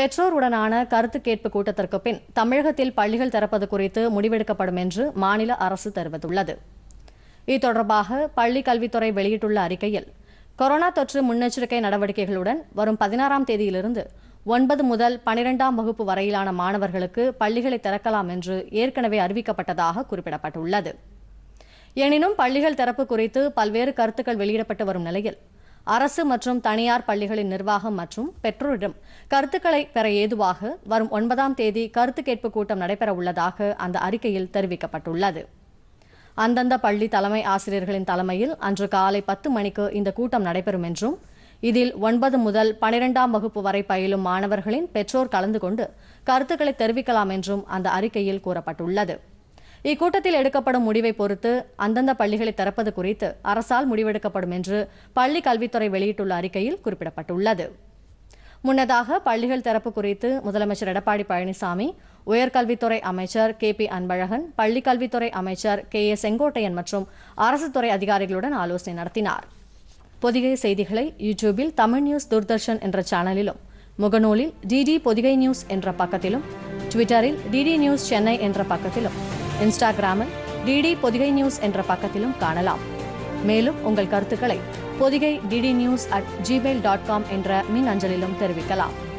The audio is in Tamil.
பெற்றோருடனான கருத்து கேட்பு கூட்டத்திற்கு பின் தமிழகத்தில் பள்ளிகள் திறப்பது குறித்து முடிவெடுக்கப்படும் என்று மாநில அரசு தெரிவித்துள்ளது இது தொடர்பாக பள்ளி கல்வித்துறை வெளியிட்டுள்ள அறிக்கையில் கொரோனா தொற்று முன்னெச்சரிக்கை நடவடிக்கைகளுடன் வரும் பதினாறாம் தேதியிலிருந்து ஒன்பது முதல் பனிரெண்டாம் வகுப்பு வரையிலான மாணவர்களுக்கு பள்ளிகளை திறக்கலாம் என்று ஏற்கனவே அறிவிக்கப்பட்டதாக குறிப்பிடப்பட்டுள்ளது எனினும் பள்ளிகள் திறப்பு குறித்து பல்வேறு கருத்துக்கள் வெளியிடப்பட்டு வரும் நிலையில் அரசு மற்றும் தனியார் பள்ளிகளின் நிர்வாகம் மற்றும் பெற்றோரிடம் கருத்துக்களை பெற ஏதுவாக வரும் ஒன்பதாம் தேதி கருத்து கேட்பு கூட்டம் நடைபெற உள்ளதாக அந்த அறிக்கையில் தெரிவிக்கப்பட்டுள்ளது அந்தந்த பள்ளி தலைமை ஆசிரியர்களின் தலைமையில் அன்று காலை பத்து மணிக்கு இந்த கூட்டம் நடைபெறும் என்றும் இதில் ஒன்பது முதல் பனிரெண்டாம் வகுப்பு வரை பயிலும் மாணவர்களின் பெற்றோர் கலந்து கொண்டு கருத்துக்களை தெரிவிக்கலாம் என்றும் அந்த அறிக்கையில் கூறப்பட்டுள்ளது இக்கூட்டத்தில் எடுக்கப்படும் முடிவை பொறுத்து அந்தந்த பள்ளிகளை திறப்பது குறித்து அரசால் முடிவெடுக்கப்படும் என்று பள்ளி கல்வித்துறை வெளியிட்டுள்ள அறிக்கையில் குறிப்பிடப்பட்டுள்ளது முன்னதாக பள்ளிகள் திறப்பு குறித்து முதலமைச்சர் எடப்பாடி பழனிசாமி உயர்கல்வித்துறை அமைச்சர் கே பி அன்பழகன் பள்ளிக் கல்வித்துறை அமைச்சர் கே ஏ செங்கோட்டையன் மற்றும் அரசு துறை அதிகாரிகளுடன் ஆலோசனை நடத்தினார் பொதிகை செய்திகளை யூடியூபில் தமிழ் நியூஸ் தூர்தர்ஷன் என்ற சேனலிலும் முகநூலில் டிடி பொதிகை நியூஸ் என்ற பக்கத்திலும் ட்விட்டரில் டிடி நியூஸ் சென்னை என்ற பக்கத்திலும் இன்ஸ்டாகிராமில் டிடி பொதிகை நியூஸ் என்ற பக்கத்திலும் காணலாம் மேலும் உங்கள் கருத்துக்களை Podhigai DD news at Gmail dot com என்ற மின் அஞ்சலிலும் தெரிவிக்கலாம்